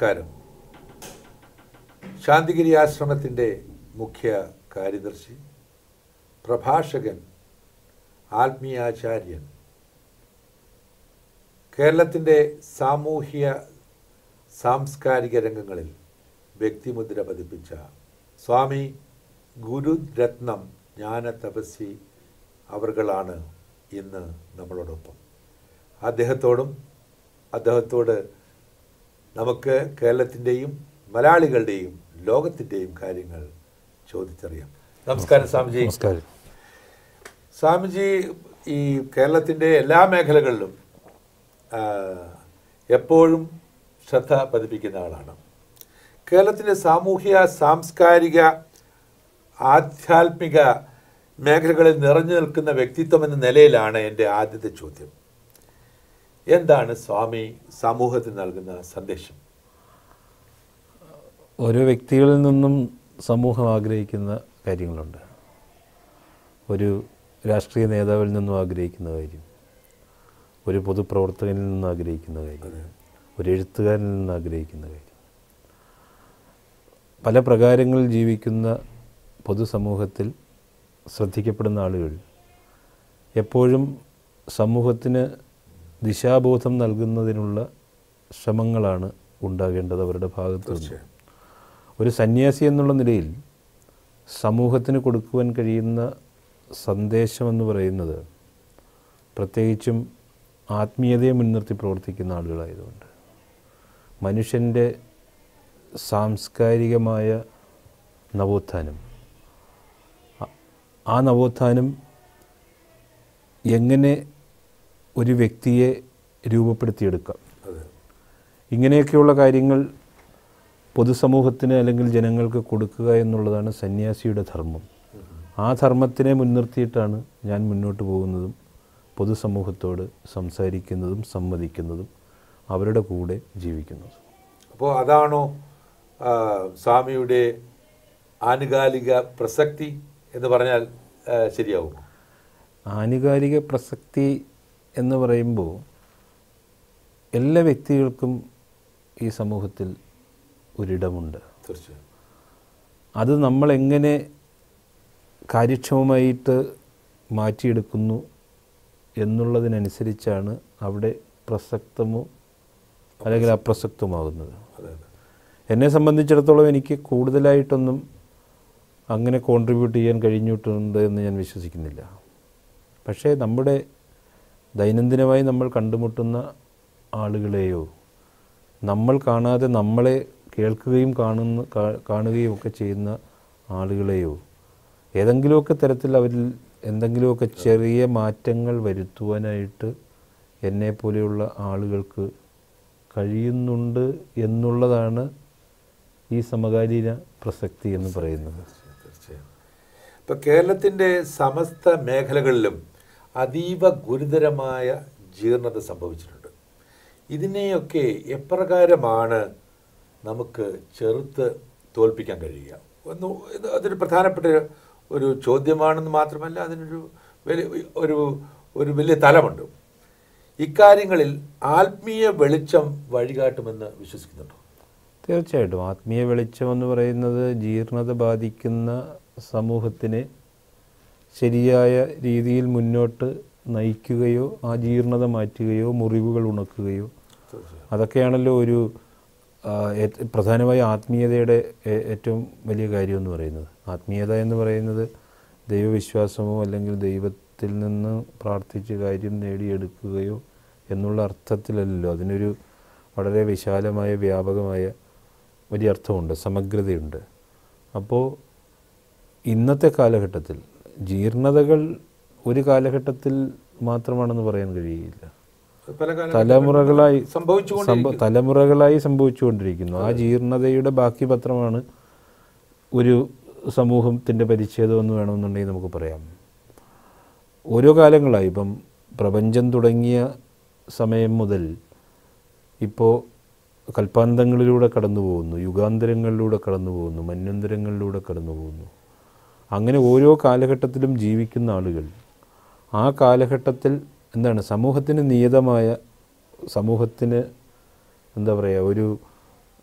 നമസ്കാരം ശാന്തിഗിരി ആശ്രമത്തിൻ്റെ മുഖ്യ കാര്യദർശി പ്രഭാഷകൻ ആത്മീയാചാര്യൻ കേരളത്തിൻ്റെ സാമൂഹ്യ സാംസ്കാരിക രംഗങ്ങളിൽ വ്യക്തിമുദ്ര പതിപ്പിച്ച സ്വാമി ഗുരുരത്നം ജ്ഞാന തപസ്വി അവർകളാണ് ഇന്ന് നമ്മളോടൊപ്പം അദ്ദേഹത്തോടും അദ്ദേഹത്തോട് നമുക്ക് കേരളത്തിൻ്റെയും മലയാളികളുടെയും ലോകത്തിൻ്റെയും കാര്യങ്ങൾ ചോദിച്ചറിയാം നമസ്കാരം സ്വാമിജി നമസ്കാരം സ്വാമിജി ഈ കേരളത്തിൻ്റെ എല്ലാ മേഖലകളിലും ആ, എപ്പോഴും ശ്രദ്ധ പതിപ്പിക്കുന്ന ആളാണ് കേരളത്തിൻ്റെ സാമൂഹ്യ സാംസ്കാരിക ആധ്യാത്മിക മേഖലകളിൽ നിറഞ്ഞു നിൽക്കുന്ന വ്യക്തിത്വം എന്ന നിലയിലാണ് എൻ്റെ ആദ്യത്തെ ചോദ്യം എന്താണ് സ്വാമി സമൂഹത്തിന് നൽകുന്ന സന്ദേശം ഓരോ വ്യക്തികളിൽ നിന്നും സമൂഹം ആഗ്രഹിക്കുന്ന കാര്യങ്ങളുണ്ട് ഒരു രാഷ്ട്രീയ നേതാവിൽ നിന്നും ആഗ്രഹിക്കുന്ന കാര്യം ഒരു പൊതുപ്രവർത്തകനിൽ നിന്നും ആഗ്രഹിക്കുന്ന കാര്യം ഒരു എഴുത്തുകാരനിൽ നിന്ന് ആഗ്രഹിക്കുന്ന കാര്യം പല പ്രകാരങ്ങളിൽ ജീവിക്കുന്ന പൊതുസമൂഹത്തിൽ ശ്രദ്ധിക്കപ്പെടുന്ന ആളുകൾ എപ്പോഴും സമൂഹത്തിന് ദിശാബോധം നൽകുന്നതിനുള്ള ശ്രമങ്ങളാണ് ഉണ്ടാകേണ്ടത് അവരുടെ ഭാഗത്ത് നിന്ന് തീർച്ചയായും. ഒരു സന്യാസി എന്നുള്ള നിലയിൽ സമൂഹത്തിന് കൊടുക്കുവാൻ കഴിയുന്ന സന്ദേശമെന്ന് പറയുന്നത് പ്രത്യേകിച്ചും ആത്മീയതയെ മുൻനിർത്തി പ്രവർത്തിക്കുന്ന ആളുകളായതുകൊണ്ട് മനുഷ്യൻ്റെ സാംസ്കാരികമായ നവോത്ഥാനം ആ- ആ നവോത്ഥാനം എങ്ങനെ ഒരു വ്യക്തിയെ രൂപപ്പെടുത്തിയെടുക്കാം അതെ ഇങ്ങനെയൊക്കെയുള്ള കാര്യങ്ങൾ പൊതുസമൂഹത്തിന് അല്ലെങ്കിൽ ജനങ്ങൾക്ക് കൊടുക്കുക എന്നുള്ളതാണ് സന്യാസിയുടെ ധർമ്മം ആ ധർമ്മത്തിനെ മുൻനിർത്തിയിട്ടാണ് ഞാൻ മുന്നോട്ട് പോകുന്നതും പൊതുസമൂഹത്തോട് സംസാരിക്കുന്നതും സമ്മതിക്കുന്നതും അവരുടെ കൂടെ ജീവിക്കുന്നതും അപ്പോൾ അതാണോ ആ, സ്വാമിയുടെ ആനുകാലിക പ്രസക്തി എന്ന് പറഞ്ഞാൽ ആ, ശരിയാവും ആനുകാലിക പ്രസക്തി എന്ന് പറയുമ്പോൾ എല്ലാ വ്യക്തികൾക്കും ഈ സമൂഹത്തിൽ ഒരിടമുണ്ട് തീർച്ചയായും അത് നമ്മളെങ്ങനെ കാര്യക്ഷമമായിട്ട് മാറ്റിയെടുക്കുന്നു എന്നുള്ളതിനനുസരിച്ചാണ് അവിടെ പ്രസക്തമോ അല്ലെങ്കിൽ അപ്രസക്തമാകുന്നത് അതെ അതെ എന്നെ സംബന്ധിച്ചിടത്തോളം എനിക്ക് കൂടുതലായിട്ടൊന്നും അങ്ങനെ കോൺട്രിബ്യൂട്ട് ചെയ്യാൻ കഴിഞ്ഞിട്ടുണ്ട് എന്ന് ഞാൻ വിശ്വസിക്കുന്നില്ല പക്ഷേ നമ്മുടെ ദൈനംദിനമായി നമ്മൾ കണ്ടുമുട്ടുന്ന ആളുകളെയോ നമ്മൾ കാണാതെ നമ്മളെ കേൾക്കുകയും കാണുന്ന കാ- കാണുകയും ഒക്കെ ചെയ്യുന്ന ആളുകളെയോ ഏതെങ്കിലുമൊക്കെ തരത്തിൽ അവരിൽ എന്തെങ്കിലുമൊക്കെ ചെറിയ മാറ്റങ്ങൾ വരുത്തുവാനായിട്ട് എന്നെപ്പോലെയുള്ള ആളുകൾക്ക് കഴിയുന്നുണ്ട് എന്നുള്ളതാണ് ഈ സമകാലീന പ്രസക്തി എന്ന് പറയുന്നത് തീർച്ചയായും ഇപ്പം കേരളത്തിൻ്റെ സമസ്ത മേഖലകളിലും അതീവ ഗുരുതരമായ ജീർണത സംഭവിച്ചിട്ടുണ്ട് ഇതിനെയൊക്കെ എപ്രകാരമാണ് നമുക്ക് ചെറുത്ത് തോൽപ്പിക്കാൻ കഴിയുക ഒന്ന് ഇത് അതൊരു പ്രധാനപ്പെട്ട ഒരു ചോദ്യമാണെന്ന് മാത്രമല്ല അതിനൊരു വലിയ ഒരു ഒരു വലിയ തലമുണ്ട് ഇക്കാര്യങ്ങളിൽ ആത്മീയ വെളിച്ചം വഴികാട്ടുമെന്ന് വിശ്വസിക്കുന്നുണ്ടോ തീർച്ചയായിട്ടും ആത്മീയ വെളിച്ചം എന്ന് പറയുന്നത് ജീർണത ബാധിക്കുന്ന സമൂഹത്തിനെ ശരിയായ രീതിയിൽ മുന്നോട്ട് നയിക്കുകയോ ആ ജീർണത മാറ്റുകയോ മുറിവുകൾ ഉണക്കുകയോ തീർച്ചയായും അതൊക്കെയാണല്ലോ ഒരു ആ, ഏ- പ്രധാനമായി ആത്മീയതയുടെ ഏ- ഏറ്റവും വലിയ കാര്യം എന്ന് പറയുന്നത് ആത്മീയത എന്ന് പറയുന്നത് ദൈവവിശ്വാസമോ അല്ലെങ്കിൽ ദൈവത്തിൽ നിന്ന് പ്രാർത്ഥിച്ച് കാര്യം നേടിയെടുക്കുകയോ എന്നുള്ള അർത്ഥത്തിലല്ലല്ലോ അതിനൊരു വളരെ വിശാലമായ വ്യാപകമായ വലിയ അർത്ഥമുണ്ട് സമഗ്രതയുണ്ട് അപ്പോൾ ഇന്നത്തെ കാലഘട്ടത്തിൽ ജീർണതകൾ ഒരു കാലഘട്ടത്തിൽ മാത്രമാണെന്ന് പറയാൻ കഴിയില്ല പല കാലം തലമുറകളായി സംഭവിച്ചുകൊണ്ട് സംഭ- തലമുറകളായി സംഭവിച്ചുകൊണ്ടിരിക്കുന്നു ആ ജീർണതയുടെ ബാക്കി പത്രമാണ് ഒരു സമൂഹത്തിൻ്റെ പരിച്ഛേദം എന്ന് വേണമെന്നുണ്ടെങ്കിൽ നമുക്ക് പറയാം ഓരോ കാലങ്ങളായി ഇപ്പം പ്രപഞ്ചം തുടങ്ങിയ സമയം മുതൽ ഇപ്പോൾ കൽപ്പാന്തങ്ങളിലൂടെ കടന്നു പോകുന്നു യുഗാന്തരങ്ങളിലൂടെ കടന്നു പോകുന്നു മന്വന്തരങ്ങളിലൂടെ കടന്നു പോകുന്നു അങ്ങനെ ഓരോ കാലഘട്ടത്തിലും ജീവിക്കുന്ന ആളുകൾ ആ കാലഘട്ടത്തിൽ എന്താണ് സമൂഹത്തിന് നിയതമായ സമൂഹത്തിന് എന്താ പറയുക ഒരു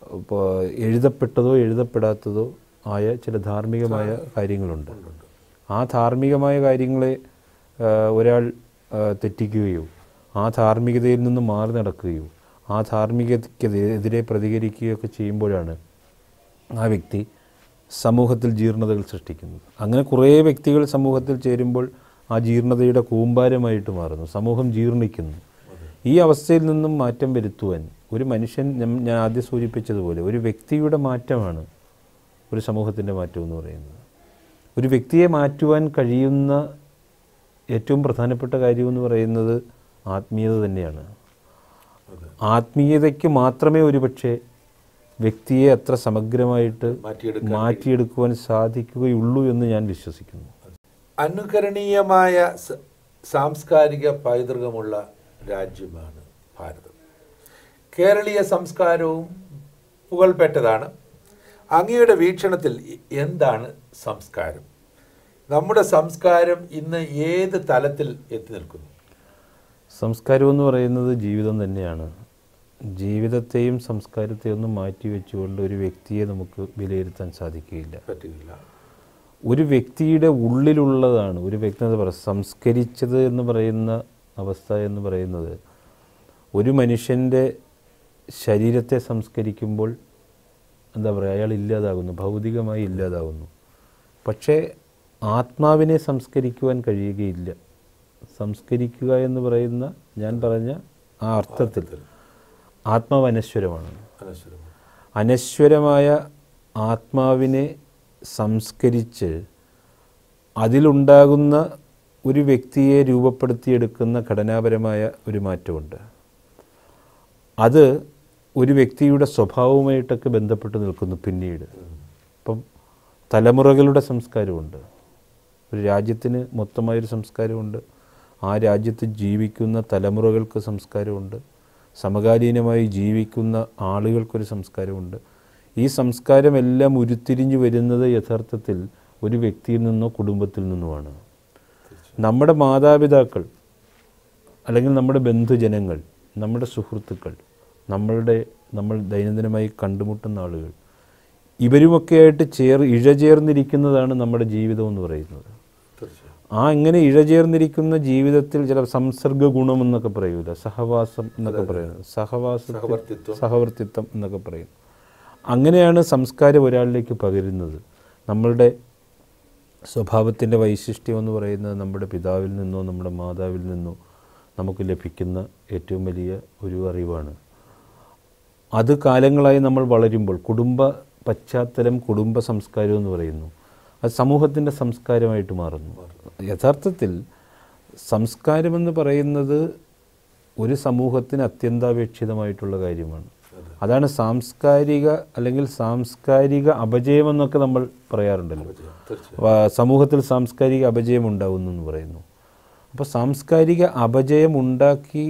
ഇപ്പോൾ എഴുതപ്പെട്ടതോ എഴുതപ്പെടാത്തതോ ആയ ചില ധാർമ്മികമായ കാര്യങ്ങളുണ്ട് ആ ധാർമ്മികമായ കാര്യങ്ങളെ ആ, ഒരാൾ ആ, തെറ്റിക്കുകയോ ആ ധാർമ്മികതയിൽ നിന്ന് മാറി നടക്കുകയോ ആ ധാർമ്മികതയ്ക്കെതിരെ പ്രതികരിക്കുകയോ ഒക്കെ ചെയ്യുമ്പോഴാണ് ആ വ്യക്തി സമൂഹത്തിൽ ജീർണതകൾ സൃഷ്ടിക്കുന്നത് അങ്ങനെ കുറേ വ്യക്തികൾ സമൂഹത്തിൽ ചേരുമ്പോൾ ആ ജീർണതയുടെ കൂമ്പാരമായിട്ട് മാറുന്നു സമൂഹം ജീർണിക്കുന്നു ഈ അവസ്ഥയിൽ നിന്നും മാറ്റം വരുത്തുവാൻ ഒരു മനുഷ്യൻ ഞാൻ- ഞാൻ ആദ്യം സൂചിപ്പിച്ചതുപോലെ ഒരു വ്യക്തിയുടെ മാറ്റമാണ് ഒരു സമൂഹത്തിൻ്റെ മാറ്റം എന്ന് പറയുന്നത് ഒരു വ്യക്തിയെ മാറ്റുവാൻ കഴിയുന്ന ഏറ്റവും പ്രധാനപ്പെട്ട കാര്യം എന്ന് പറയുന്നത് ആത്മീയത തന്നെയാണ് ആത്മീയതയ്ക്ക് മാത്രമേ ഒരുപക്ഷെ വ്യക്തിയെ അത്ര സമഗ്രമായിട്ട് മാറ്റിയെടുക്കാൻ മാറ്റിയെടുക്കുവാൻ സാധിക്കുകയുള്ളൂ എന്ന് ഞാൻ വിശ്വസിക്കുന്നു അനുകരണീയമായ സ- സാംസ്കാരിക പൈതൃകമുള്ള രാജ്യമാണ് ഭാരതം കേരളീയ സംസ്കാരവും പുകൾപ്പെട്ടതാണ് അങ്ങയുടെ വീക്ഷണത്തിൽ ഇ- എന്താണ് സംസ്കാരം നമ്മുടെ സംസ്കാരം ഇന്ന് ഏത് തലത്തിൽ എത്തി നിൽക്കുന്നു സംസ്കാരം എന്ന് പറയുന്നത് ജീവിതം തന്നെയാണ് ജീവിതത്തെയും സംസ്കാരത്തെയും ഒന്നും മാറ്റി വെച്ചുകൊണ്ട് ഒരു വ്യക്തിയെ നമുക്ക് വിലയിരുത്താൻ സാധിക്കുകയില്ല പറ്റുകയില്ല ഒരു വ്യക്തിയുടെ ഉള്ളിലുള്ളതാണ് ഒരു വ്യക്തി എന്താ പറയുക സംസ്കരിച്ചത് എന്ന് പറയുന്ന അവസ്ഥ എന്ന് പറയുന്നത് ഒരു മനുഷ്യൻ്റെ ശരീരത്തെ സംസ്കരിക്കുമ്പോൾ എന്താ പറയുക അയാൾ ഇല്ലാതാകുന്നു ഭൗതികമായി ഇല്ലാതാകുന്നു പക്ഷേ ആത്മാവിനെ സംസ്കരിക്കുവാൻ കഴിയുകയില്ല സംസ്കരിക്കുക എന്ന് പറയുന്ന ഞാൻ പറഞ്ഞ ആ അർത്ഥത്തിൽ ആത്മാവ് അനശ്വരമാണ് അനശ്വരമാണ് അനശ്വരമായ ആത്മാവിനെ സംസ്കരിച്ച് അതിലുണ്ടാകുന്ന ഒരു വ്യക്തിയെ രൂപപ്പെടുത്തിയെടുക്കുന്ന ഘടനാപരമായ ഒരു മാറ്റമുണ്ട് അത് ഒരു വ്യക്തിയുടെ സ്വഭാവവുമായിട്ടൊക്കെ ബന്ധപ്പെട്ട് നിൽക്കുന്നു പിന്നീട് ഇപ്പം തലമുറകളുടെ സംസ്കാരമുണ്ട് ഒരു രാജ്യത്തിന് മൊത്തമായൊരു സംസ്കാരമുണ്ട് ആ രാജ്യത്ത് ജീവിക്കുന്ന തലമുറകൾക്ക് സംസ്കാരമുണ്ട് സമകാലീനമായി ജീവിക്കുന്ന ആളുകൾക്കൊരു സംസ്കാരമുണ്ട് ഈ സംസ്കാരമെല്ലാം ഉരുത്തിരിഞ്ഞു വരുന്നത് യഥാർത്ഥത്തിൽ ഒരു വ്യക്തിയിൽ നിന്നോ കുടുംബത്തിൽ നിന്നുമാണ് നമ്മുടെ മാതാപിതാക്കൾ അല്ലെങ്കിൽ നമ്മുടെ ബന്ധുജനങ്ങൾ നമ്മുടെ സുഹൃത്തുക്കൾ നമ്മളുടെ നമ്മൾ ദൈനംദിനമായി കണ്ടുമുട്ടുന്ന ആളുകൾ ഇവരുമൊക്കെയായിട്ട് ചേർ ഇഴചേർന്നിരിക്കുന്നതാണ് നമ്മുടെ ജീവിതം എന്ന് പറയുന്നത് തീർച്ചയായും ആ ഇങ്ങനെ ഇഴചേർന്നിരിക്കുന്ന ജീവിതത്തിൽ ചില സംസർഗ ഗുണം എന്നൊക്കെ പറയൂല സഹവാസം എന്നൊക്കെ പറയുന്നത് സഹവാസം സഹവർത്തിത്വം സഹവർത്തിത്വം എന്നൊക്കെ പറയും അങ്ങനെയാണ് സംസ്കാരം ഒരാളിലേക്ക് പകരുന്നത് നമ്മളുടെ സ്വഭാവത്തിൻ്റെ വൈശിഷ്ട്യം എന്ന് പറയുന്നത് നമ്മുടെ പിതാവിൽ നിന്നോ നമ്മുടെ മാതാവിൽ നിന്നോ നമുക്ക് ലഭിക്കുന്ന ഏറ്റവും വലിയ ഒരു അറിവാണ് അത് കാലങ്ങളായി നമ്മൾ വളരുമ്പോൾ കുടുംബ പശ്ചാത്തലം കുടുംബ സംസ്കാരം എന്ന് പറയുന്നു അത് സമൂഹത്തിൻ്റെ സംസ്കാരമായിട്ട് മാറുന്നു യഥാർത്ഥത്തിൽ സംസ്കാരമെന്ന് പറയുന്നത് ഒരു സമൂഹത്തിന് അത്യന്താപേക്ഷിതമായിട്ടുള്ള കാര്യമാണ് അതാണ് സാംസ്കാരിക അല്ലെങ്കിൽ സാംസ്കാരിക അപജയമെന്നൊക്കെ നമ്മൾ പറയാറുണ്ടല്ലോ തീർച്ചയായും വ- സമൂഹത്തിൽ സാംസ്കാരിക അപജയം ഉണ്ടാകുന്നു എന്ന് പറയുന്നു അപ്പോൾ സാംസ്കാരിക അപജയം ഉണ്ടാക്കി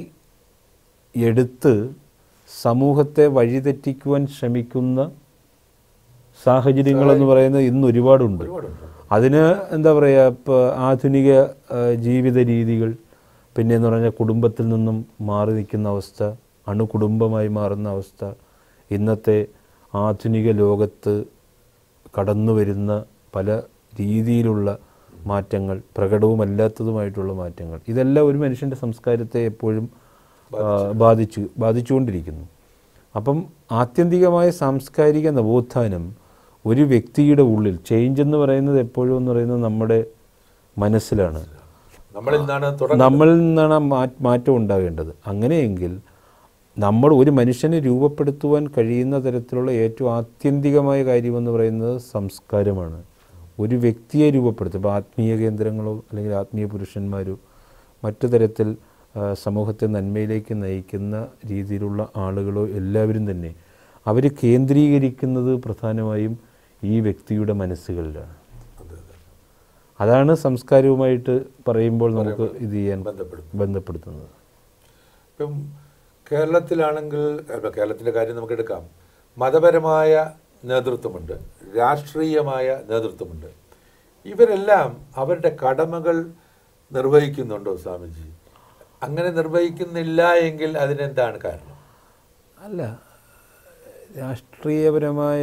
എടുത്ത് സമൂഹത്തെ വഴിതെറ്റിക്കുവാൻ ശ്രമിക്കുന്ന സാഹചര്യങ്ങളെന്ന് പറയുന്നത് ഇന്ന് ഒരുപാടുണ്ട് ഒരുപാടുണ്ട് അതിന് എന്താ പറയുക ഇപ്പോൾ ആധുനിക ആ, ജീവിത രീതികൾ പിന്നെ എന്ന് പറഞ്ഞാൽ കുടുംബത്തിൽ നിന്നും മാറി നിൽക്കുന്ന അവസ്ഥ അണുകുടുംബമായി മാറുന്ന അവസ്ഥ ഇന്നത്തെ ആധുനിക ലോകത്ത് കടന്നു വരുന്ന പല രീതിയിലുള്ള മാറ്റങ്ങൾ പ്രകടവുമല്ലാത്തതുമായിട്ടുള്ള മാറ്റങ്ങൾ ഇതെല്ലാം ഒരു മനുഷ്യൻ്റെ സംസ്കാരത്തെ എപ്പോഴും ആ, ബാധിച്ചു ബാധിച്ചുകൊണ്ടിരിക്കുന്നു അപ്പം ആത്യന്തികമായ സാംസ്കാരിക നവോത്ഥാനം ഒരു വ്യക്തിയുടെ ഉള്ളിൽ ചേഞ്ച് എന്ന് പറയുന്നത് എപ്പോഴും എന്ന് പറയുന്നത് നമ്മുടെ മനസ്സിലാണ് നമ്മളിൽ നിന്നാണ് തുടങ്ങുന്നത് നമ്മളിൽ നിന്നാണ് ആ മാ- മാറ്റം ഉണ്ടാകേണ്ടത് അങ്ങനെയെങ്കിൽ നമ്മൾ ഒരു മനുഷ്യനെ രൂപപ്പെടുത്തുവാൻ കഴിയുന്ന തരത്തിലുള്ള ഏറ്റവും ആത്യന്തികമായ കാര്യമെന്ന് പറയുന്നത് സംസ്കാരമാണ് ഒരു വ്യക്തിയെ രൂപപ്പെടുത്തും ഇപ്പോൾ ആത്മീയ കേന്ദ്രങ്ങളോ അല്ലെങ്കിൽ ആത്മീയ പുരുഷന്മാരോ മറ്റു തരത്തിൽ ആ, സമൂഹത്തെ നന്മയിലേക്ക് നയിക്കുന്ന രീതിയിലുള്ള ആളുകളോ എല്ലാവരും തന്നെ അവർ കേന്ദ്രീകരിക്കുന്നത് പ്രധാനമായും ഈ വ്യക്തിയുടെ മനസ്സുകളിലാണ് അതെ, അതെ. അതാണ് സംസ്കാരവുമായിട്ട് പറയുമ്പോൾ നമുക്ക് ഇത് ചെയ്യാൻ ബന്ധപ്പെടും ബന്ധപ്പെടുത്തുന്നത് ഇപ്പം കേരളത്തിലാണെങ്കിൽ ഇപ്പം കേരളത്തിൻ്റെ കാര്യം നമുക്ക് എടുക്കാം മതപരമായ നേതൃത്വമുണ്ട് രാഷ്ട്രീയമായ നേതൃത്വമുണ്ട് ഇവരെല്ലാം അവരുടെ കടമകൾ നിർവഹിക്കുന്നുണ്ടോ സ്വാമിജി അങ്ങനെ നിർവഹിക്കുന്നില്ല എങ്കിൽ അതിനെന്താണ് കാരണം അല്ല രാഷ്ട്രീയപരമായ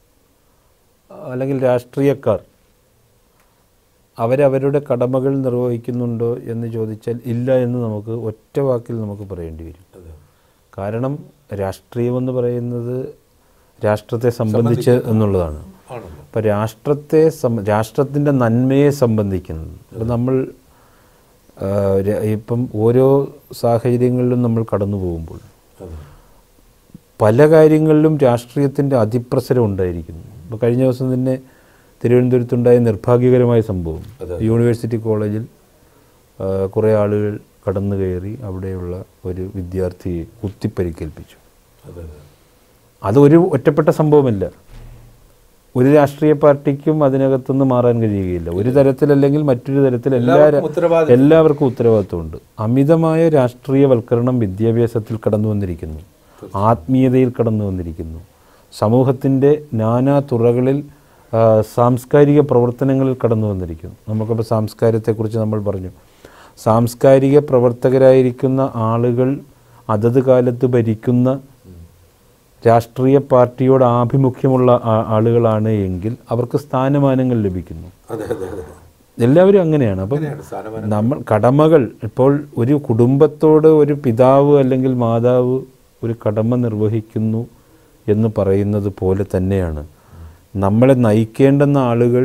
അല്ലെങ്കിൽ രാഷ്ട്രീയക്കാർ അവരവരുടെ കടമകൾ നിർവഹിക്കുന്നുണ്ടോ എന്ന് ചോദിച്ചാൽ ഇല്ല എന്ന് നമുക്ക് ഒറ്റ വാക്കിൽ നമുക്ക് പറയേണ്ടി വരും അതെ കാരണം രാഷ്ട്രീയമെന്ന് പറയുന്നത് രാഷ്ട്രത്തെ സംബന്ധിച്ച് എന്നുള്ളതാണ് ആണല്ലോ അപ്പോൾ രാഷ്ട്രത്തെ സം രാഷ്ട്രത്തിൻ്റെ നന്മയെ സംബന്ധിക്കുന്നത് ഇപ്പം നമ്മൾ ആ, ര- ഇപ്പം ഓരോ സാഹചര്യങ്ങളിലും നമ്മൾ കടന്നു പോകുമ്പോൾ അതെ പല കാര്യങ്ങളിലും രാഷ്ട്രീയത്തിൻ്റെ അതിപ്രസരം ഉണ്ടായിരിക്കുന്നു ഇപ്പോൾ കഴിഞ്ഞ ദിവസം തന്നെ തിരുവനന്തപുരത്തുണ്ടായ നിർഭാഗ്യകരമായ സംഭവം അതെ. യൂണിവേഴ്സിറ്റി കോളേജിൽ ആ, കുറേ ആളുകൾ കടന്നു കയറി അവിടെയുള്ള ഒരു വിദ്യാർത്ഥിയെ കുത്തിപ്പരിക്കേൽപ്പിച്ചു അതെ അതെ അതൊരു ഒറ്റപ്പെട്ട സംഭവമല്ല ഒരു രാഷ്ട്രീയ പാർട്ടിക്കും അതിനകത്തുനിന്ന് മാറാൻ കഴിയുകയില്ല ഒരു തരത്തിലല്ലെങ്കിൽ മറ്റൊരു തരത്തിൽ എല്ലാ എല്ലാവർക്കും ഉത്തരവാദിത്വം. എല്ലാവർക്കും ഉത്തരവാദിത്വമുണ്ട് അമിതമായ രാഷ്ട്രീയവൽക്കരണം വിദ്യാഭ്യാസത്തിൽ കടന്നു വന്നിരിക്കുന്നു ആത്മീയതയിൽ കടന്നു വന്നിരിക്കുന്നു സമൂഹത്തിൻ്റെ നാനാ തുറകളിൽ ആ, സാംസ്കാരിക പ്രവർത്തനങ്ങളിൽ കടന്നു വന്നിരിക്കുന്നു നമുക്കിപ്പോൾ സാംസ്കാരത്തെക്കുറിച്ച് നമ്മൾ പറഞ്ഞു സാംസ്കാരിക പ്രവർത്തകരായിരിക്കുന്ന ആളുകൾ അതത് കാലത്ത് ഭരിക്കുന്ന രാഷ്ട്രീയ പാർട്ടിയോട് ആഭിമുഖ്യമുള്ള ആ- ആളുകളാണ് എങ്കിൽ അവർക്ക് സ്ഥാനമാനങ്ങൾ ലഭിക്കുന്നു അതെ അതെ അതെ എല്ലാവരും അങ്ങനെയാണ് അപ്പം അങ്ങനെയാണ് സ്ഥാനമാനം നമ്മൾ കടമകൾ ഇപ്പോൾ ഒരു കുടുംബത്തോട് ഒരു പിതാവ് അല്ലെങ്കിൽ മാതാവ് ഒരു കടമ നിർവഹിക്കുന്നു എന്ന് പറയുന്നത് പോലെ തന്നെയാണ് നമ്മളെ നയിക്കേണ്ടുന്ന ആളുകൾ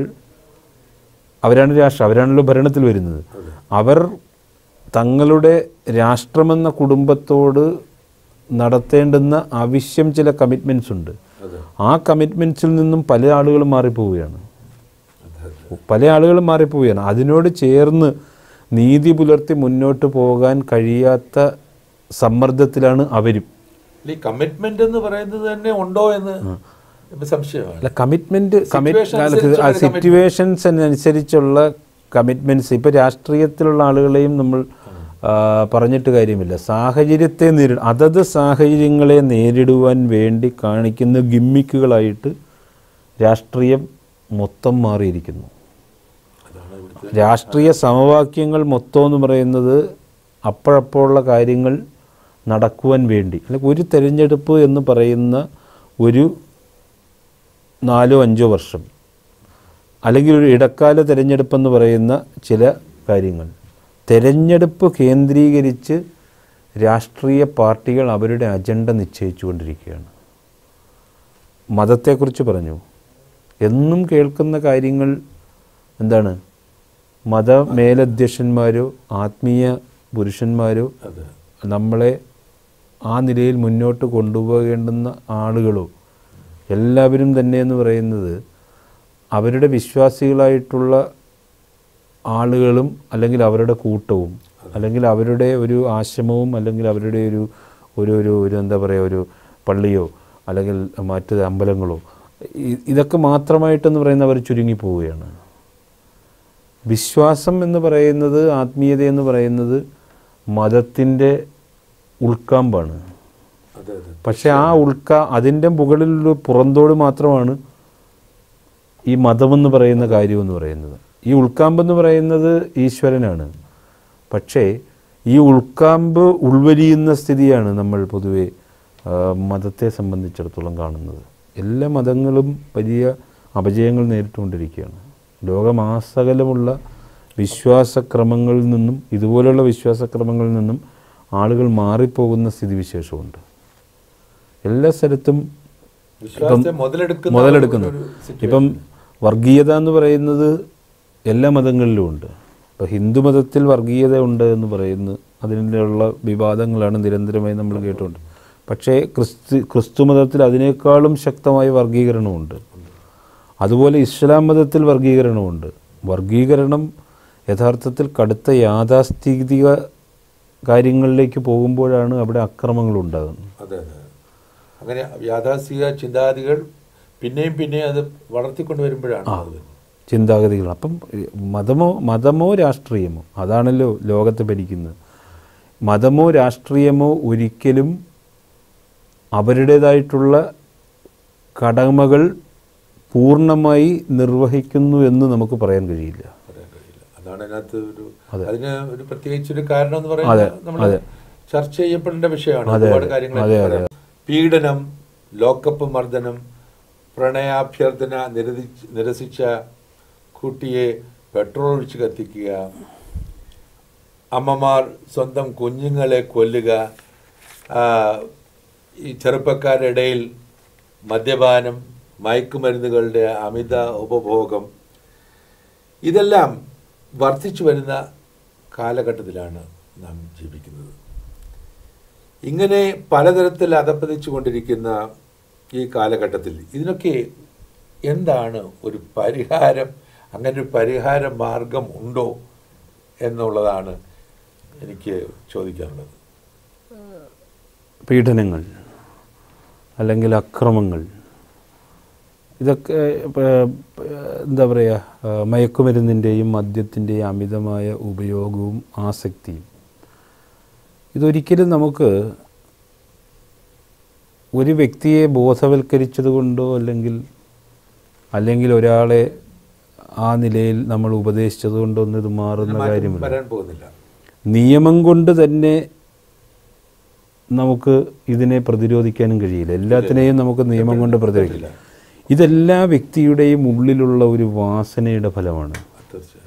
അവരാണ് രാഷ്ട്രം അവരാണല്ലോ ഭരണത്തിൽ വരുന്നത് അവർ തങ്ങളുടെ രാഷ്ട്രമെന്ന കുടുംബത്തോട് നടത്തേണ്ടുന്ന ആവശ്യം ചില കമ്മിറ്റ്മെൻറ്റ്സ് ഉണ്ട് അതെ ആ കമ്മിറ്റ്മെൻറ്റ്സിൽ നിന്നും പല ആളുകളും മാറിപ്പോവുകയാണ് അതെ അതെ പല ആളുകളും മാറിപ്പോവുകയാണ് അതിനോട് ചേർന്ന് നീതി പുലർത്തി മുന്നോട്ട് പോകാൻ കഴിയാത്ത സമ്മർദ്ദത്തിലാണ് അവരും ഈ കമ്മിറ്റ്മെന്റ് എന്ന് പറയുന്നത് തന്നെ ഉണ്ടോ എന്ന് ഇപ്പൊ സംശയമാണ് അല്ല കമ്മിറ്റ്മെൻറ്റ് Situation അനുസരിച്ചുള്ള ഒരു സിറ്റുവേഷൻസ് അനുസരിച്ചുള്ള കമ്മിറ്റ്മെൻറ്റ്സ് ഇപ്പോൾ രാഷ്ട്രീയത്തിലുള്ള ആളുകളെയും നമ്മൾ ആ, പറഞ്ഞിട്ട് കാര്യമില്ല സാഹചര്യത്തെ നേരിട അതത് സാഹചര്യങ്ങളെ നേരിടുവാൻ വേണ്ടി കാണിക്കുന്ന ഗിമ്മിക്കുകളായിട്ട് രാഷ്ട്രീയം മൊത്തം മാറിയിരിക്കുന്നു അതാണ് ഇവിടുത്തെ രാഷ്ട്രീയ സമവാക്യങ്ങൾ മൊത്തം എന്ന് പറയുന്നത് അപ്പോഴപ്പോഴുള്ള കാര്യങ്ങൾ നടക്കുവാൻ വേണ്ടി അല്ലെങ്കിൽ ഒരു തെരഞ്ഞെടുപ്പ് എന്ന് പറയുന്ന ഒരു നാലോ അഞ്ചോ വർഷം അല്ലെങ്കിൽ ഒരു ഇടക്കാല തിരഞ്ഞെടുപ്പെന്ന് പറയുന്ന ചില കാര്യങ്ങൾ തെരഞ്ഞെടുപ്പ് കേന്ദ്രീകരിച്ച് രാഷ്ട്രീയ പാർട്ടികൾ അവരുടെ അജണ്ട നിശ്ചയിച്ചുകൊണ്ടിരിക്കുകയാണ് മതത്തെക്കുറിച്ച് പറഞ്ഞു എന്നും കേൾക്കുന്ന കാര്യങ്ങൾ എന്താണ് മത മേലധ്യക്ഷന്മാരോ ആത്മീയ പുരുഷന്മാരോ അതെ നമ്മളെ ആ നിലയിൽ മുന്നോട്ട് കൊണ്ടുപോകേണ്ടുന്ന ആളുകളോ എല്ലാവരും തന്നെ എന്ന് പറയുന്നത് അവരുടെ വിശ്വാസികളായിട്ടുള്ള ആളുകളും അല്ലെങ്കിൽ അവരുടെ കൂട്ടവും അല്ലെങ്കിൽ അവരുടെ ഒരു ആശ്രമവും അല്ലെങ്കിൽ അവരുടെ ഒരു ഒരു ഒരു ഒരു എന്താ പറയുക ഒരു പള്ളിയോ അല്ലെങ്കിൽ മറ്റ് അമ്പലങ്ങളോ ഇ- ഇതൊക്കെ മാത്രമായിട്ടെന്ന് പറയുന്നത് അവർ ചുരുങ്ങി പോവുകയാണ് വിശ്വാസം എന്ന് പറയുന്നത് ആത്മീയത എന്ന് പറയുന്നത് മതത്തിൻ്റെ ഉൾക്കാമ്പാണ് അതെ അതെ പക്ഷെ ആ ഉൾക്ക അതിൻ്റെ മുകളിലൊരു പുറന്തോട് മാത്രമാണ് ഈ മതമെന്ന് പറയുന്ന കാര്യമെന്ന് പറയുന്നത് ഈ ഉൾക്കാമ്പെന്ന് പറയുന്നത് ഈശ്വരനാണ് പക്ഷേ ഈ ഉൾക്കാമ്പ് ഉൾവലിയുന്ന സ്ഥിതിയാണ് നമ്മൾ പൊതുവെ ആ, മതത്തെ സംബന്ധിച്ചിടത്തോളം കാണുന്നത് എല്ലാ മതങ്ങളും വലിയ അപജയങ്ങൾ നേരിട്ടുകൊണ്ടിരിക്കുകയാണ് ലോകമാസകലമുള്ള വിശ്വാസക്രമങ്ങളിൽ നിന്നും ഇതുപോലുള്ള വിശ്വാസക്രമങ്ങളിൽ നിന്നും ആളുകൾ മാറിപ്പോകുന്ന സ്ഥിതിവിശേഷമുണ്ട് എല്ലാ സ്ഥലത്തും വിശ്വാസത്തെ മുതലെടുക്കുന്ന മുതലെടുക്കുന്നു ഒരു situation. ഇപ്പം വർഗീയത എന്ന് പറയുന്നത് എല്ലാ മതങ്ങളിലും ഉണ്ട് ഇപ്പം ഹിന്ദു മതത്തിൽ വർഗീയത ഉണ്ട് എന്ന് പറയുന്നു അതിനുള്ള വിവാദങ്ങളാണ് നിരന്തരമായി നമ്മൾ കേട്ടുകൊണ്ട് പക്ഷേ ക്രിസ്തു ക്രിസ്തു മതത്തിൽ അതിനേക്കാളും ശക്തമായ വർഗീകരണമുണ്ട് അതുപോലെ ഇസ്ലാം മതത്തിൽ വർഗീകരണമുണ്ട് വർഗീകരണം യഥാർത്ഥത്തിൽ കടുത്ത യാഥാസ്ഥിതിക കാര്യങ്ങളിലേക്ക് പോകുമ്പോഴാണ് അവിടെ അക്രമങ്ങൾ ഉണ്ടാകുന്നത് അതെ അതെ അങ്ങനെ യാഥാസ്ഥിക ചിന്താഗതികൾ പിന്നെയും പിന്നെയും അത് വളർത്തിക്കൊണ്ട് വരുമ്പോഴാണ് അത് വരുന്നത്. ചിന്താഗതികൾ അപ്പം ഏഹ്, മതമോ മതമോ രാഷ്ട്രീയമോ അതാണല്ലോ ലോകത്തെ ഭരിക്കുന്നത് മതമോ രാഷ്ട്രീയമോ ഒരിക്കലും അവരുടേതായിട്ടുള്ള കടമകൾ പൂർണ്ണമായി നിർവഹിക്കുന്നു എന്ന് നമുക്ക് പറയാൻ കഴിയില്ല പറയാൻ കഴിയില്ല അതാണ് അതിനകത്ത് ഒരു അതിന് ഒരു പ്രത്യേകിച്ച് ഒരു കാരണം എന്ന് അതെ, പറയുന്നത് നമ്മൾ ചർച്ച ചെയ്യപ്പെടേണ്ട വിഷയമാണ് ഒരുപാട് കാര്യങ്ങൾ അതെ, പറയാം. പീഡനം ലോക്കപ്പ് മർദ്ദനം പ്രണയാഭ്യർത്ഥന നിരസിച്ച് നിരസിച്ച കുട്ടിയെ പെട്രോൾ ഒഴിച്ച് കത്തിക്കുക അമ്മമാർ സ്വന്തം കുഞ്ഞുങ്ങളെ കൊല്ലുക ആ, ഈ ചെറുപ്പക്കാരുടെ ഇടയിൽ മദ്യപാനം മയക്കുമരുന്നുകളുടെ അമിത ഉപഭോഗം ഇതെല്ലാം വർദ്ധിച്ചു വരുന്ന കാലഘട്ടത്തിലാണ് നാം ജീവിക്കുന്നത് ഇങ്ങനെ പലതരത്തിൽ അധപ്പതിച്ചു കൊണ്ടിരിക്കുന്ന ഈ കാലഘട്ടത്തിൽ ഇതിനൊക്കെ എന്താണ് ഒരു പരിഹാരം അങ്ങനെ ഒരു പരിഹാര മാർഗം ഉണ്ടോ എന്നുള്ളതാണ് എനിക്ക് ചോദിക്കാനുള്ളത് പീഡനങ്ങൾ അല്ലെങ്കിൽ അക്രമങ്ങൾ ഇതൊക്കെ പ- പ- എന്താ പറയുക ആ, മയക്കുമരുന്നിൻ്റെയും മദ്യത്തിൻ്റെയും അമിതമായ ഉപയോഗവും ആസക്തിയും ഇതൊരിക്കലും നമുക്ക് ഒരു വ്യക്തിയെ ബോധവൽക്കരിച്ചത് കൊണ്ടോ അല്ലെങ്കിൽ അല്ലെങ്കിൽ ഒരാളെ ആ നിലയിൽ നമ്മൾ ഉപദേശിച്ചത് കൊണ്ടോ ഒന്നും ഇത് മാറുന്ന മാറ്റം കാര്യമില്ല വരാൻ പോകുന്നില്ല നിയമം കൊണ്ട് തന്നെ നമുക്ക് ഇതിനെ പ്രതിരോധിക്കാനും കഴിയില്ല എല്ലാത്തിനെയും നമുക്ക് നിയമം കൊണ്ട് പ്രതിരോധിക്കില്ല ഇതെല്ലാ വ്യക്തിയുടെയും ഉള്ളിലുള്ള ഒരു വാസനയുടെ ഫലമാണ് തീർച്ചയായും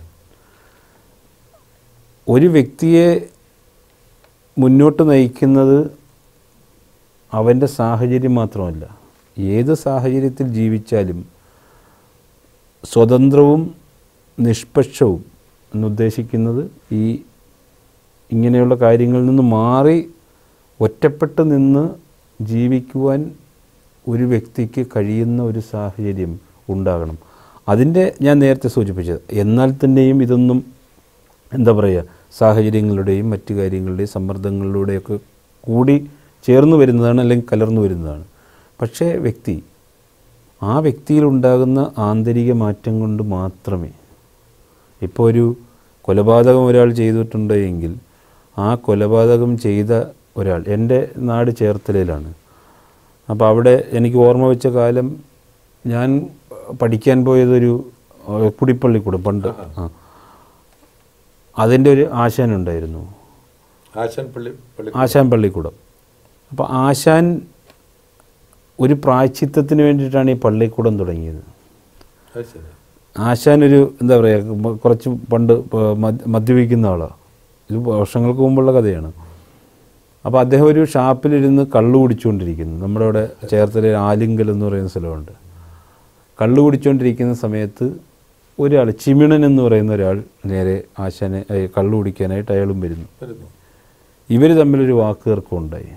ഒരു വ്യക്തിയെ മുന്നോട്ട് നയിക്കുന്നത് അവൻ്റെ സാഹചര്യം മാത്രമല്ല ഏത് സാഹചര്യത്തിൽ ജീവിച്ചാലും സ്വതന്ത്രവും നിഷ്പക്ഷവും എന്നുദ്ദേശിക്കുന്നത് ഈ ഇങ്ങനെയുള്ള കാര്യങ്ങളിൽ നിന്ന് മാറി ഒറ്റപ്പെട്ട് നിന്ന് ജീവിക്കുവാൻ ഒരു വ്യക്തിക്ക് കഴിയുന്ന ഒരു സാഹചര്യം ഉണ്ടാകണം അതിൻ്റെ ഞാൻ നേരത്തെ സൂചിപ്പിച്ചത് എന്നാൽ തന്നെയും ഇതൊന്നും എന്താ പറയുക സാഹചര്യങ്ങളുടെയും മറ്റു കാര്യങ്ങളുടെയും സമ്മർദ്ദങ്ങളിലൂടെയൊക്കെ കൂടി ചേർന്ന് വരുന്നതാണ് അല്ലെങ്കിൽ കലർന്നു വരുന്നതാണ് പക്ഷേ വ്യക്തി ആ വ്യക്തിയിലുണ്ടാകുന്ന ആന്തരിക മാറ്റം കൊണ്ട് മാത്രമേ ഇപ്പോൾ ഒരു കൊലപാതകം ഒരാൾ ചെയ്തിട്ടുണ്ട് എങ്കിൽ ആ കൊലപാതകം ചെയ്ത ഒരാൾ എൻ്റെ നാട് ചേർത്തലയിലാണ് അപ്പോൾ അവിടെ എനിക്ക് ഓർമ്മ വെച്ച കാലം ഞാൻ പഠിക്കാൻ പോയതൊരു ഏഹ്, പുടിപ്പള്ളിക്കൂടം പണ്ട് ആ അതിൻ്റെ ഒരു ആശാൻ ഉണ്ടായിരുന്നു ആശാൻ പള്ളി പള്ളി ആശാൻ പള്ളിക്കൂടം അപ്പോൾ ആശാൻ ഒരു പ്രായച്ചിത്തത്തിന് വേണ്ടിയിട്ടാണ് ഈ പള്ളിക്കൂടം തുടങ്ങിയത് അത് ശരി ആശാൻ ഒരു എന്താ പറയുക മ- കുറച്ച് പണ്ട് പ- മദ്യ- മദ്യപിക്കുന്ന ആളാണ് ഇത് വർഷങ്ങൾക്ക് മുമ്പുള്ള കഥയാണ് അപ്പോൾ അദ്ദേഹം ഒരു ഷാപ്പിലിരുന്ന് കള്ളു കുടിച്ചുകൊണ്ടിരിക്കുന്നു നമ്മുടെ അവിടെ ചേർത്തല ആലിങ്കൽ എന്ന് പറയുന്ന സ്ഥലമുണ്ട് കള്ളു കുടിച്ചുകൊണ്ടിരിക്കുന്ന സമയത്ത് ഒരാൾ ചിമിണൻ എന്ന് പറയുന്ന ഒരാൾ നേരെ ആശാനെ ഏ, കള്ളു കുടിക്കാനായിട്ട് അയാളും വരുന്നു വരുന്നു ഇവർ തമ്മിലൊരു വാക്കുതർക്കം ഉണ്ടായി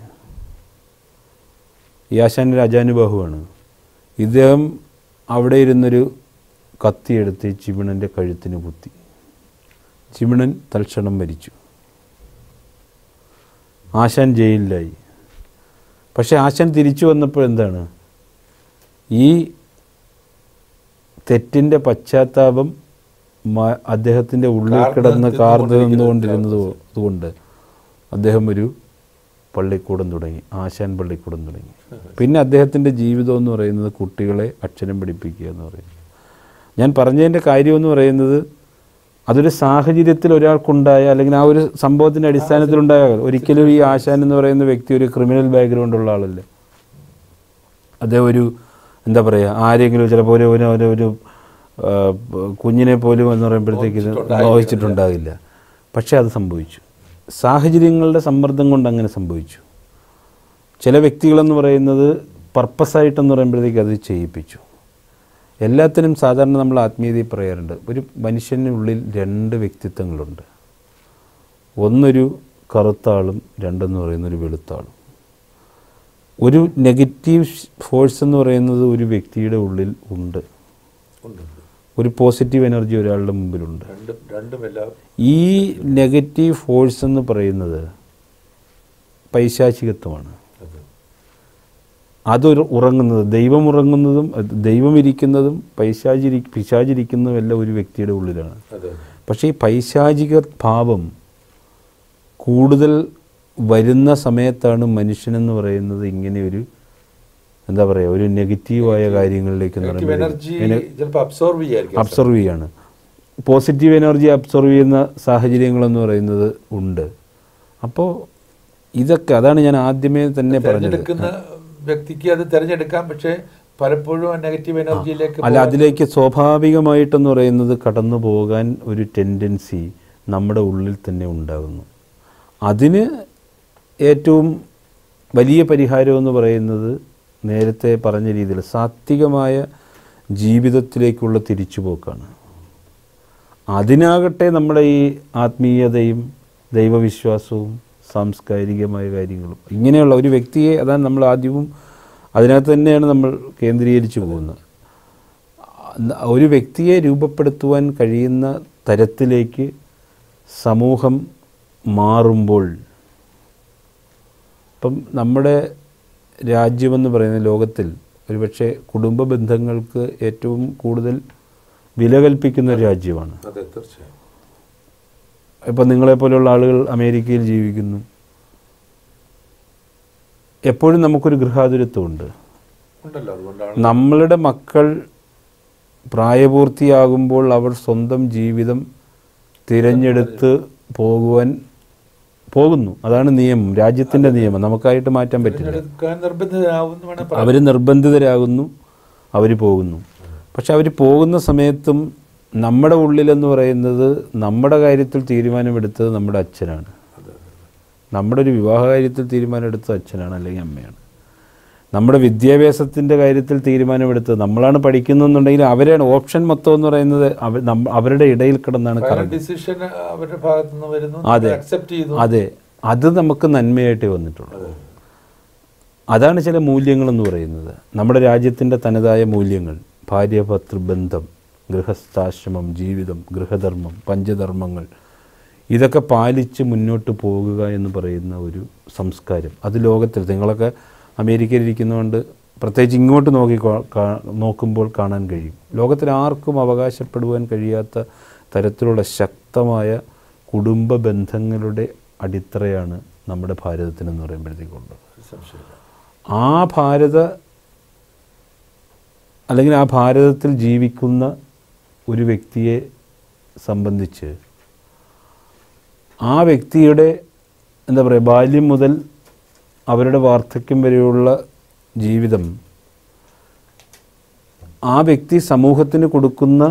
ഈ ആശാൻ ഒരു അജാനുബാഹുവാണ് ഇദ്ദേഹം അവിടെ ഇരുന്നൊരു കത്തിയെടുത്ത് ഈ ചിമിണൻ്റെ കഴുത്തിന് കുത്തി ചിമിണൻ തൽക്ഷണം മരിച്ചു ആശാൻ ജയിലിലായി പക്ഷെ ആശാൻ തിരിച്ചു വന്നപ്പോൾ എന്താണ് ഈ തെറ്റിൻ്റെ പശ്ചാത്താപം മ- അദ്ദേഹത്തിൻ്റെ ഉള്ളിൽ കാർന്ന് കിടന്ന് കാർന്ന് തിന്നുകൊണ്ടിരിക്കുന്ന നിന്നുകൊണ്ടിരുന്നത് അതുകൊണ്ട് അദ്ദേഹം ഒരു പള്ളിക്കൂടം തുടങ്ങി ആശാൻ പള്ളിക്കൂടം തുടങ്ങി പിന്നെ അദ്ദേഹത്തിൻ്റെ ജീവിതം എന്ന് പറയുന്നത് കുട്ടികളെ അക്ഷരം പഠിപ്പിക്കുക എന്ന് പറയുന്നത് ഞാൻ പറഞ്ഞതിൻ്റെ കാര്യം എന്ന് പറയുന്നത് അതൊരു സാഹചര്യത്തിൽ ഒരാൾക്കുണ്ടായ അല്ലെങ്കിൽ ആ ഒരു സംഭവത്തിൻ്റെ അടിസ്ഥാനത്തിലുണ്ടായ ഒരിക്കലും ഈ ആശാൻ എന്ന് പറയുന്ന വ്യക്തി ഒരു ക്രിമിനൽ ബാക്ക്ഗ്രൗണ്ട് ഉള്ള ആളല്ലേ അദ്ദേഹം ഒരു എന്താ പറയുക ആരെങ്കിലും ചിലപ്പോൾ ഒരു ഒരു ഒരു- ഒരു ആ, കുഞ്ഞിനെ പോലും എന്ന് പറയുമ്പോഴത്തേക്ക് ഇത് മോഹിച്ചിട്ടുണ്ടാകില്ല പക്ഷേ അത് സംഭവിച്ചു സാഹചര്യങ്ങളുടെ സമ്മർദ്ദം കൊണ്ട് അങ്ങനെ സംഭവിച്ചു ചില വ്യക്തികളെന്ന് പറയുന്നത് പർപ്പസായിട്ടെന്ന് പറയുമ്പോഴത്തേക്ക് അത് ചെയ്യിപ്പിച്ചു എല്ലാത്തിനും സാധാരണ നമ്മൾ ആത്മീയതയിൽ പറയാറുണ്ട് ഒരു മനുഷ്യനുള്ളിൽ രണ്ട് വ്യക്തിത്വങ്ങളുണ്ട് ഒന്നൊരു കറുത്താളും രണ്ടെന്ന് പറയുന്ന ഒരു വെളുത്താളും ഒരു നെഗറ്റീവ് ഫോഴ്സ് എന്ന് പറയുന്നത് ഒരു വ്യക്തിയുടെ ഉള്ളിൽ ഉണ്ട് ഉണ്ട് ഉണ്ട്. ഒരു പോസിറ്റീവ് എനർജി ഒരാളുടെ മുമ്പിലുണ്ട് രണ്ടും രണ്ടും എല്ലാം ഈ നെഗറ്റീവ് ഫോഴ്സ് എന്ന് പറയുന്നത് പൈശാചികത്വമാണ് അത് അതൊരു ഉറങ്ങുന്നത് ദൈവം ഉറങ്ങുന്നതും അത് ദൈവം ഇരിക്കുന്നതും പൈശാചിരി പിശാചിരിക്കുന്നതും എല്ലാം ഒരു വ്യക്തിയുടെ ഉള്ളിലാണ് അതെ പക്ഷേ ഈ പൈശാചിക ഭാവം കൂടുതൽ വരുന്ന സമയത്താണ് മനുഷ്യനെന്ന് പറയുന്നത് ഇങ്ങനെ ഒരു എന്താ പറയുക ഒരു നെഗറ്റീവായ കാര്യങ്ങളിലേക്ക് എന്ന് നെഗറ്റീവ് എനർജി പറയുമ്പോൾ ചിലപ്പോൾ അബ്സോർവ് ചെയ്യായിരിക്കും അബ്സർവ് ചെയ്യാണ് പോസിറ്റീവ് എനർജി അബ്സർവ് ചെയ്യുന്ന സാഹചര്യങ്ങളെന്ന് പറയുന്നത് ഉണ്ട് അപ്പോൾ ഇതൊക്കെ അതാണ് ഞാൻ ആദ്യമേ തന്നെ പറഞ്ഞത് തിരഞ്ഞെടുക്കുന്ന വ്യക്തിക്ക് അത് തിരഞ്ഞെടുക്കാം പക്ഷേ പലപ്പോഴും ആ നെഗറ്റീവ് എനർജിയിലേക്ക് അല്ല അതിലേക്ക് സ്വാഭാവികമായിട്ടെന്ന് പറയുന്നത് കടന്നു പോകാൻ ഒരു ടെൻഡൻസി നമ്മുടെ ഉള്ളിൽ തന്നെ ഉണ്ടാകുന്നു അതിന് ഏറ്റവും വലിയ പരിഹാരം എന്ന് പറയുന്നത് നേരത്തെ പറഞ്ഞ രീതിയിൽ സാത്വികമായ ജീവിതത്തിലേക്കുള്ള തിരിച്ചുപോക്കാണ് അതിനാകട്ടെ നമ്മുടെ ഈ ആത്മീയതയും ദൈവവിശ്വാസവും സാംസ്കാരികമായ കാര്യങ്ങളും ഇങ്ങനെയുള്ള ഒരു വ്യക്തിയെ അതാണ് നമ്മൾ ആദ്യവും അതിനകത്ത് തന്നെയാണ് നമ്മൾ കേന്ദ്രീകരിച്ചു പോകുന്നത് ഒരു വ്യക്തിയെ രൂപപ്പെടുത്തുവാൻ കഴിയുന്ന തരത്തിലേക്ക് സമൂഹം മാറുമ്പോൾ ഇപ്പം നമ്മുടെ രാജ്യമെന്ന് പറയുന്ന ലോകത്തിൽ ഒരുപക്ഷെ കുടുംബ ബന്ധങ്ങൾക്ക് ഏറ്റവും കൂടുതൽ വില കൽപ്പിക്കുന്ന ഒരു രാജ്യമാണ് അതെ തീർച്ചയായും ഇപ്പം നിങ്ങളെപ്പോലെയുള്ള ആളുകൾ അമേരിക്കയിൽ ജീവിക്കുന്നു എപ്പോഴും നമുക്കൊരു ഗൃഹാതുരത്വമുണ്ട് ഉണ്ടല്ലോ അതുകൊണ്ടാണ് നമ്മളുടെ മക്കൾ പ്രായപൂർത്തിയാകുമ്പോൾ അവർ സ്വന്തം ജീവിതം തിരഞ്ഞെടുത്ത് പോകുവാൻ പോകുന്നു അതാണ് നിയമം രാജ്യത്തിൻ്റെ നിയമം നമുക്കായിട്ട് മാറ്റാൻ പറ്റില്ല തിരഞ്ഞെടുക്കാൻ നിർബന്ധിതരാകുന്നു വേണം പറയാം അവർ നിർബന്ധിതരാകുന്നു അവർ പോകുന്നു പക്ഷെ അവർ പോകുന്ന സമയത്തും നമ്മുടെ ഉള്ളിലെന്ന് പറയുന്നത് നമ്മുടെ കാര്യത്തിൽ തീരുമാനമെടുത്തത് നമ്മുടെ അച്ഛനാണ് അതെ, അതെ. നമ്മുടെ ഒരു വിവാഹ കാര്യത്തിൽ തീരുമാനമെടുത്തത് അച്ഛനാണ് അല്ലെങ്കിൽ അമ്മയാണ് നമ്മുടെ വിദ്യാഭ്യാസത്തിൻ്റെ കാര്യത്തിൽ തീരുമാനമെടുത്തത് നമ്മളാണ് പഠിക്കുന്നതെന്നുണ്ടെങ്കിൽ അവരാണ് ഓപ്ഷൻ മൊത്തം എന്ന് പറയുന്നത് അവ- നമ്മ- അവരുടെ ഇടയിൽ കിടന്നാണ് ഫൈനൽ കറങ്ങുന്നത് ഡിസിഷൻ അവരുടെ ഭാഗത്തു നിന്ന് വരുന്നു അതെ. അക്സെപ്റ്റ് ചെയ്തു അതെ അത് നമുക്ക് നന്മയായിട്ടേ വന്നിട്ടുള്ളൂ അതെ. അതാണ് ചില മൂല്യങ്ങളെന്ന് പറയുന്നത് നമ്മുടെ രാജ്യത്തിൻ്റെ തനതായ മൂല്യങ്ങൾ ഭാര്യഭർത്തൃബന്ധം ഗൃഹസ്ഥാശ്രമം ജീവിതം ഗൃഹധർമ്മം പഞ്ചധർമ്മങ്ങൾ ഇതൊക്കെ പാലിച്ച് മുന്നോട്ട് പോകുക എന്ന് പറയുന്ന ഒരു സംസ്കാരം അത് ലോകത്തിൽ നിങ്ങളൊക്കെ അമേരിക്കയിൽ ഇരിക്കുന്നതുകൊണ്ട് പ്രത്യേകിച്ച് ഇങ്ങോട്ട് നോക്കി കാ- കാ- നോക്കുമ്പോൾ കാണാൻ കഴിയും ലോകത്തിൽ ആർക്കും അവകാശപ്പെടുവാൻ കഴിയാത്ത തരത്തിലുള്ള ശക്തമായ കുടുംബ ബന്ധങ്ങളുടെ അടിത്തറയാണ് നമ്മുടെ ഭാരതത്തിനെന്ന് പറയുമ്പോഴത്തേക്കുള്ളത് ഒരു സംശയമില്ല ആ ഭാരത അല്ലെങ്കിൽ ആ ഭാരതത്തിൽ ജീവിക്കുന്ന ഒരു വ്യക്തിയെ സംബന്ധിച്ച് ആ വ്യക്തിയുടെ എന്താ പറയുക ബാല്യം മുതൽ അവരുടെ വാർദ്ധക്യം വരെയുള്ള ജീവിതം ആ വ്യക്തി സമൂഹത്തിന് കൊടുക്കുന്ന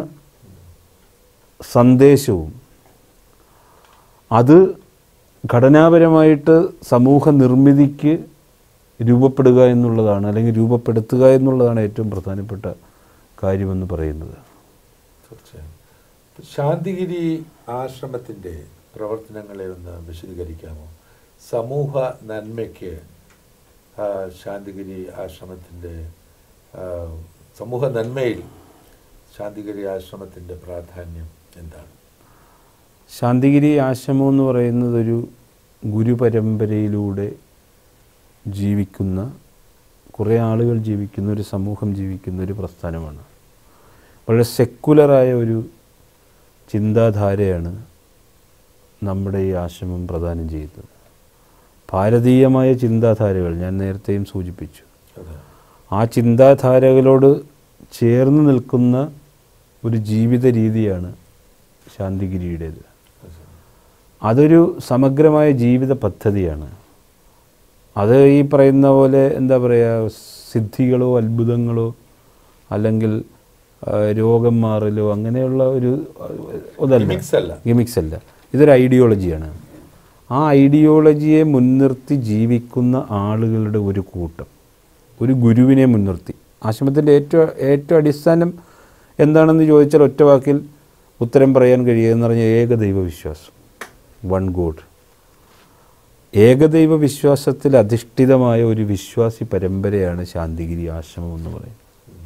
സന്ദേശവും അത് ഘടനാപരമായിട്ട് സമൂഹ നിർമ്മിതിക്ക് രൂപപ്പെടുക എന്നുള്ളതാണ് അല്ലെങ്കിൽ രൂപപ്പെടുത്തുക എന്നുള്ളതാണ് ഏറ്റവും പ്രധാനപ്പെട്ട കാര്യമെന്ന് പറയുന്നത് തീർച്ചയായും ശാന്തിഗിരി ആശ്രമത്തിൻ്റെ പ്രവർത്തനങ്ങളെ ഒന്ന് വിശദീകരിക്കാമോ സമൂഹ നന്മയ്ക്ക് ആ, ശാന്തിഗിരി ആശ്രമത്തിൻ്റെ ആ, സമൂഹ നന്മയിൽ ശാന്തിഗിരി ആശ്രമത്തിൻ്റെ പ്രാധാന്യം എന്താണ് ശാന്തിഗിരി ആശ്രമം എന്ന് പറയുന്നത് ഒരു ഗുരുപരമ്പരയിലൂടെ ജീവിക്കുന്ന കുറേ ആളുകൾ ജീവിക്കുന്ന ഒരു സമൂഹം ജീവിക്കുന്ന ഒരു പ്രസ്ഥാനമാണ് വളരെ സെക്കുലറായ ഒരു ചിന്താധാരയാണ് നമ്മുടെ ഈ ആശ്രമം പ്രദാനം ചെയ്യുന്നത് ഭാരതീയമായ ചിന്താധാരകൾ ഞാൻ നേരത്തെയും സൂചിപ്പിച്ചു അതെ ആ ചിന്താധാരകളോട് ചേർന്ന് നിൽക്കുന്ന ഒരു ജീവിത രീതിയാണ് ശാന്തിഗിരിയുടേത് അതെ. അതൊരു സമഗ്രമായ ജീവിത പദ്ധതിയാണ് അത് ഈ പറയുന്ന പോലെ എന്താ പറയുക സിദ്ധികളോ അത്ഭുതങ്ങളോ അല്ലെങ്കിൽ ആ, രോഗം മാറലോ അങ്ങനെയുള്ള ഒരു ഒന്നല്ല Gimmicks അല്ല. ഗിമിക്സ് അല്ല ഇതൊരു ഐഡിയോളജിയാണ് ആ ഐഡിയോളജിയെ മുൻനിർത്തി ജീവിക്കുന്ന ആളുകളുടെ ഒരു കൂട്ടം ഒരു ഗുരുവിനെ മുൻനിർത്തി ആശ്രമത്തിൻ്റെ ഏറ്റവും ഏറ്റവും അടിസ്ഥാനം എന്താണെന്ന് ചോദിച്ചാൽ ഒറ്റ വാക്കിൽ ഉത്തരം പറയാൻ കഴിയുക എന്ന് പറഞ്ഞാൽ ഏകദൈവ വിശ്വാസം വൺ ഗോഡ് ഏകദൈവ വിശ്വാസത്തിൽ അധിഷ്ഠിതമായ ഒരു വിശ്വാസി പരമ്പരയാണ് ശാന്തിഗിരി ആശ്രമം എന്ന് പറയുന്നത്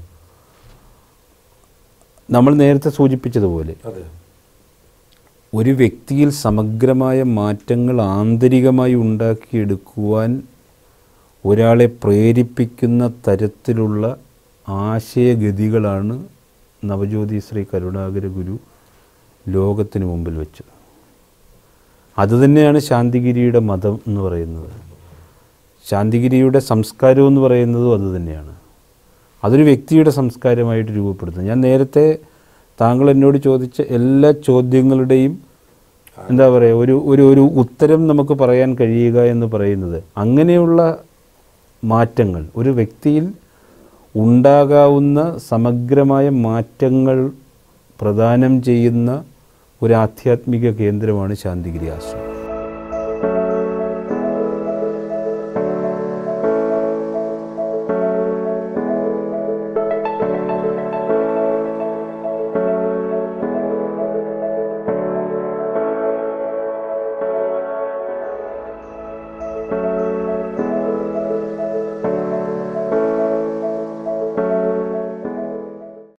നമ്മൾ നേരത്തെ സൂചിപ്പിച്ചതുപോലെ അതെ ഒരു വ്യക്തിയിൽ സമഗ്രമായ മാറ്റങ്ങൾ ആന്തരികമായി ഉണ്ടാക്കിയെടുക്കുവാൻ ഒരാളെ പ്രേരിപ്പിക്കുന്ന തരത്തിലുള്ള ആശയഗതികളാണ് നവജ്യോതി ശ്രീ കരുണാകര ഗുരു ലോകത്തിന് മുമ്പിൽ വെച്ചത് അതുതന്നെയാണ് ശാന്തിഗിരിയുടെ മതം എന്ന് പറയുന്നത് ശാന്തിഗിരിയുടെ സംസ്കാരം എന്ന് പറയുന്നതും അതുതന്നെയാണ് അതൊരു വ്യക്തിയുടെ സംസ്കാരമായിട്ട് രൂപപ്പെടുത്തുന്നു ഞാൻ നേരത്തെ താങ്കൾ എന്നോട് ചോദിച്ച എല്ലാ ചോദ്യങ്ങളുടെയും എന്താ പറയുക ഒരു ഒരു ഒരു ഉത്തരം നമുക്ക് പറയാൻ കഴിയുക എന്ന് പറയുന്നത് അങ്ങനെയുള്ള മാറ്റങ്ങൾ ഒരു വ്യക്തിയിൽ ഉണ്ടാകാവുന്ന സമഗ്രമായ മാറ്റങ്ങൾ പ്രദാനം ചെയ്യുന്ന ഒരു ആധ്യാത്മിക കേന്ദ്രമാണ് ശാന്തിഗിരി ആശ്രമം